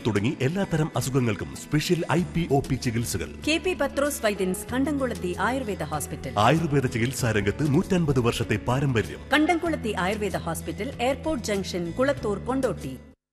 തുടങ്ങി എല്ലാത്തരം അസുഖങ്ങൾക്കും special I P O P ചികിത്സകൾ K P Pathros Vaidyans Kandamkulathy Ayurveda hospital Ayurveda ചികിത്സാ രംഗത്ത് നൂറ്റൻപത് വർഷത്തെ പാരമ്പര്യം Kandamkulathy Ayurveda hospital airport junction Kulathur Kondotty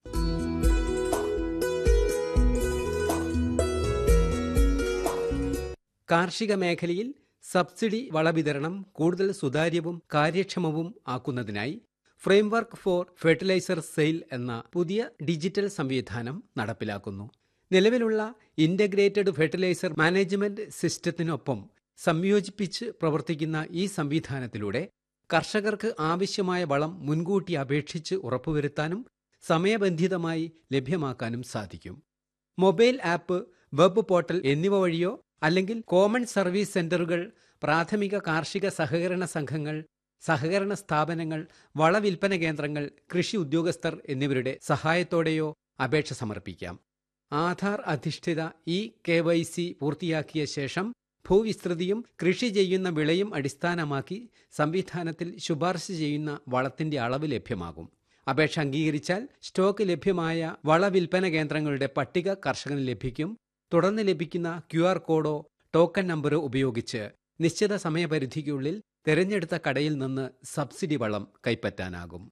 കാർഷിക മേഖലയിൽ സബ്സിഡി വളവിതരണം കൂടുതൽ സുതാര്യവും കാര്യക്ഷമവും ആക്കുന്നതിനായി ഫ്രെയിംവർക്ക് ഫോർ ഫെർട്ടിലൈസർ സെയിൽ എന്ന പുതിയ ഡിജിറ്റൽ സംവിധാനം നടപ്പിലാക്കുന്നു നിലവിലുള്ള ഇന്റഗ്രേറ്റഡ് ഫെർട്ടിലൈസർ മാനേജ്മെന്റ് സിസ്റ്റത്തിനൊപ്പം സംയോജിപ്പിച്ച് പ്രവർത്തിക്കുന്ന ഈ സംവിധാനത്തിലൂടെ കർഷകർക്ക് ആവശ്യമായ വളം മുൻകൂട്ടി അപേക്ഷിച്ച് ഉറപ്പുവരുത്താനും സമയബന്ധിതമായി ലഭ്യമാക്കാനും സാധിക്കും മൊബൈൽ ആപ്പ് വെബ് പോർട്ടൽ എന്നിവ വഴിയോ അല്ലെങ്കിൽ കോമൺ സർവീസ് സെന്ററുകൾ പ്രാഥമിക കാർഷിക സഹകരണ സംഘങ്ങൾ സഹകരണ സ്ഥാപനങ്ങൾ വളവിൽപ്പന കേന്ദ്രങ്ങൾ കൃഷി ഉദ്യോഗസ്ഥർ എന്നിവരുടെ സഹായത്തോടെയോ അപേക്ഷ സമർപ്പിക്കാം ആധാർ അധിഷ്ഠിത ഇ കെ വൈ സി പൂർത്തിയാക്കിയ ശേഷം ഭൂവിസ്തൃതിയും കൃഷി ചെയ്യുന്ന വിളയും അടിസ്ഥാനമാക്കി സംവിധാനത്തിൽ ശുപാർശ ചെയ്യുന്ന വളത്തിന്റെ അളവ് ലഭ്യമാകും അപേക്ഷ അംഗീകരിച്ചാൽ സ്റ്റോക്ക് ലഭ്യമായ വളവിൽപ്പന കേന്ദ്രങ്ങളുടെ പട്ടിക കർഷകന് ലഭിക്കും തുടർന്ന് ലഭിക്കുന്ന ക്യു ആർ കോഡോ ടോക്കൺ നമ്പറോ ഉപയോഗിച്ച് നിശ്ചിത സമയപരിധിക്കുള്ളിൽ തിരഞ്ഞെടുത്ത കടയിൽ നിന്ന് സബ്സിഡി വളം കൈപ്പറ്റാനാകും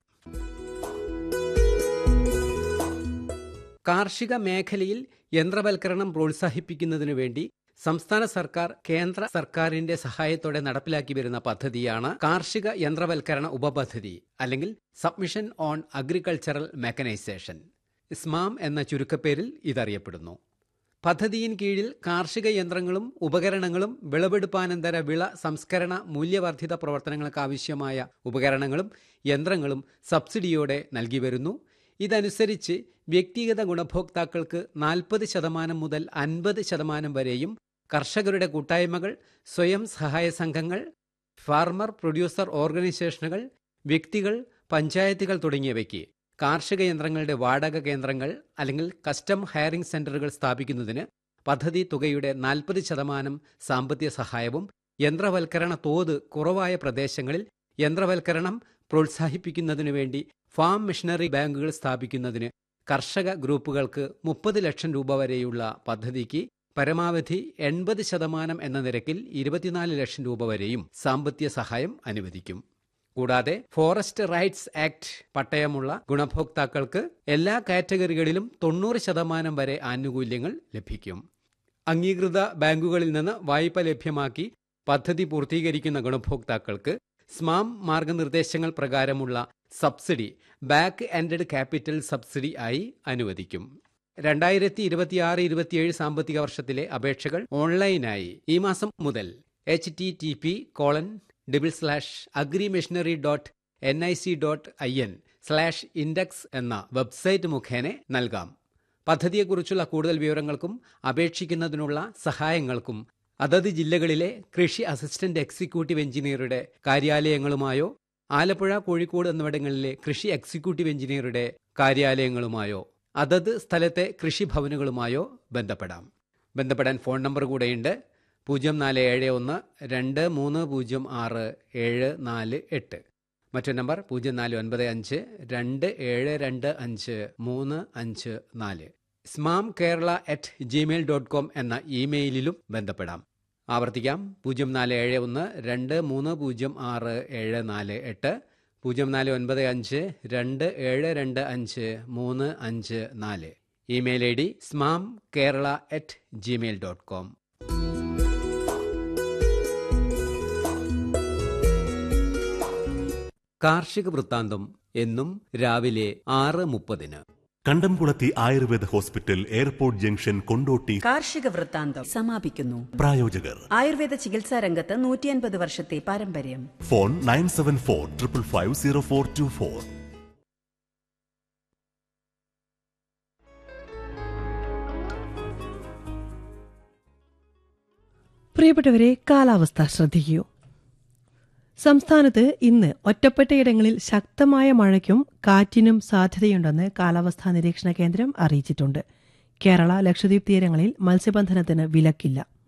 കാർഷിക മേഖലയിൽ യന്ത്രവൽക്കരണം പ്രോത്സാഹിപ്പിക്കുന്നതിനു വേണ്ടി സംസ്ഥാന സർക്കാർ കേന്ദ്ര സർക്കാരിന്റെ സഹായത്തോടെ നടപ്പിലാക്കി വരുന്ന പദ്ധതിയാണ് കാർഷിക യന്ത്രവൽക്കരണ ഉപപദ്ധതി അല്ലെങ്കിൽ submission on agricultural mechanization SMAM എന്ന ചുരുക്കപ്പേരിൽ ഇതറിയപ്പെടുന്നു പദ്ധതിയിൻ കീഴിൽ കാർഷിക യന്ത്രങ്ങളും ഉപകരണങ്ങളും വിളവെടുപ്പാനന്തര വിള സംസ്കരണ മൂല്യവർദ്ധിത പ്രവർത്തനങ്ങൾക്കാവശ്യമായ ഉപകരണങ്ങളും യന്ത്രങ്ങളും സബ്സിഡിയോടെ നൽകി വരുന്നു ഇതനുസരിച്ച് വ്യക്തിഗത ഗുണഭോക്താക്കൾക്ക് നാൽപ്പത് ശതമാനം മുതൽ അൻപത് ശതമാനം വരെയും കർഷകരുടെ കൂട്ടായ്മകൾ സ്വയം സഹായ സംഘങ്ങൾ ഫാർമർ പ്രൊഡ്യൂസർ ഓർഗനൈസേഷനുകൾ വ്യക്തികൾ പഞ്ചായത്തുകൾ തുടങ്ങിയവയ്ക്ക് കാർഷിക യന്ത്രങ്ങളുടെ വാടക കേന്ദ്രങ്ങൾ അല്ലെങ്കിൽ കസ്റ്റം ഹയറിംഗ് സെന്ററുകൾ സ്ഥാപിക്കുന്നതിന് പദ്ധതി തുകയുടെ നാൽപ്പത് ശതമാനം സാമ്പത്തിക സഹായവും യന്ത്രവൽക്കരണ തോത് കുറവായ പ്രദേശങ്ങളിൽ യന്ത്രവൽക്കരണം പ്രോത്സാഹിപ്പിക്കുന്നതിനു വേണ്ടി ഫാം മിഷനറി ബാങ്കുകൾ സ്ഥാപിക്കുന്നതിന് കർഷക ഗ്രൂപ്പുകൾക്ക് മുപ്പത് ലക്ഷം രൂപ വരെയുള്ള പദ്ധതിക്ക് പരമാവധി എൺപത് ശതമാനം എന്ന നിരക്കിൽ ഇരുപത്തിനാല് ലക്ഷം രൂപ വരെയും സാമ്പത്തിക സഹായം അനുവദിക്കും കൂടാതെ ഫോറസ്റ്റ് റൈറ്റ്സ് ആക്ട് പട്ടയമുള്ള ഗുണഭോക്താക്കൾക്ക് എല്ലാ കാറ്റഗറികളിലും തൊണ്ണൂറ് ശതമാനം വരെ ആനുകൂല്യങ്ങൾ ലഭിക്കും അംഗീകൃത ബാങ്കുകളിൽ നിന്ന് വായ്പ ലഭ്യമാക്കി പദ്ധതി പൂർത്തീകരിക്കുന്ന ഗുണഭോക്താക്കൾക്ക് സ്മാം മാർഗനിർദ്ദേശങ്ങൾ പ്രകാരമുള്ള subsidy back ended capital subsidy ആയി അനുവദിക്കും രണ്ടായിരത്തി ഇരുപത്തിയാറ് ഇരുപത്തിയേഴ് സാമ്പത്തിക വർഷത്തിലെ അപേക്ഷകൾ ഓൺലൈനായി ഈ മാസം മുതൽ H T T P colon double slash agri machinery dot N I C dot I N slash index എന്ന വെബ്സൈറ്റ് മുഖേന നൽകാം പദ്ധതിയെക്കുറിച്ചുള്ള കൂടുതൽ വിവരങ്ങൾക്കും അപേക്ഷിക്കുന്നതിനുള്ള സഹായങ്ങൾക്കും അതത് ജില്ലകളിലെ കൃഷി അസിസ്റ്റന്റ് എക്സിക്യൂട്ടീവ് എഞ്ചിനീയറുടെ കാര്യാലയങ്ങളുമായോ ആലപ്പുഴ കോഴിക്കോട് എന്നിവിടങ്ങളിലെ കൃഷി എക്സിക്യൂട്ടീവ് എഞ്ചിനീയറുടെ കാര്യാലയങ്ങളുമായോ അതത് സ്ഥലത്തെ കൃഷിഭവനുകളുമായോ ബന്ധപ്പെടാം ബന്ധപ്പെടാൻ ഫോൺ നമ്പർ കൂടെയുണ്ട് പൂജ്യം നാല് ഏഴ് ഒന്ന് രണ്ട് മൂന്ന് പൂജ്യം ആറ് ഏഴ് നാല് എട്ട് മറ്റൊരു നമ്പർ പൂജ്യം നാല് ഒൻപത് അഞ്ച് രണ്ട് ഏഴ് രണ്ട് അഞ്ച് മൂന്ന് അഞ്ച് നാല് SMAM Kerala at Gmail dot com എന്ന ഇമെയിലിലും ബന്ധപ്പെടാം ആവർത്തിക്കാം പൂജ്യം നാല് ഏഴ് ഒന്ന് രണ്ട് മൂന്ന് പൂജ്യം ആറ് ഏഴ് നാല് എട്ട് പൂജ്യം നാല് ഒൻപത് അഞ്ച് രണ്ട് ഏഴ് രണ്ട് അഞ്ച് മൂന്ന് അഞ്ച് നാല് email I D SMAM Kerala at Gmail dot com കാർഷിക വൃത്താന്തം എന്നും രാവിലെ ആറ് മുപ്പതിന് Kandamkulathy Ayurveda hospital airport junction Kondotty കാർഷിക വൃത്താന്തം സമാപിക്കുന്നു പ്രായോജകർ ആയുർവേദ ചികിത്സാ രംഗത്ത് നൂറ്റിയൻപത് വർഷത്തെ പാരമ്പര്യം phone nine seven four triple five zero four two four പ്രിയപ്പെട്ടവരെ കാലാവസ്ഥ ശ്രദ്ധിക്കൂ സംസ്ഥാനത്ത് ഇന്ന് ഒറ്റപ്പെട്ടയിടങ്ങളിൽ ശക്തമായ മഴയ്ക്കും കാറ്റിനും സാധ്യതയുണ്ടെന്ന് കാലാവസ്ഥാ നിരീക്ഷണ കേന്ദ്രം അറിയിച്ചിട്ടുണ്ട് കേരള ലക്ഷദ്വീപ് തീരങ്ങളിൽ മത്സ്യബന്ധനത്തിന് വിലക്കില്ല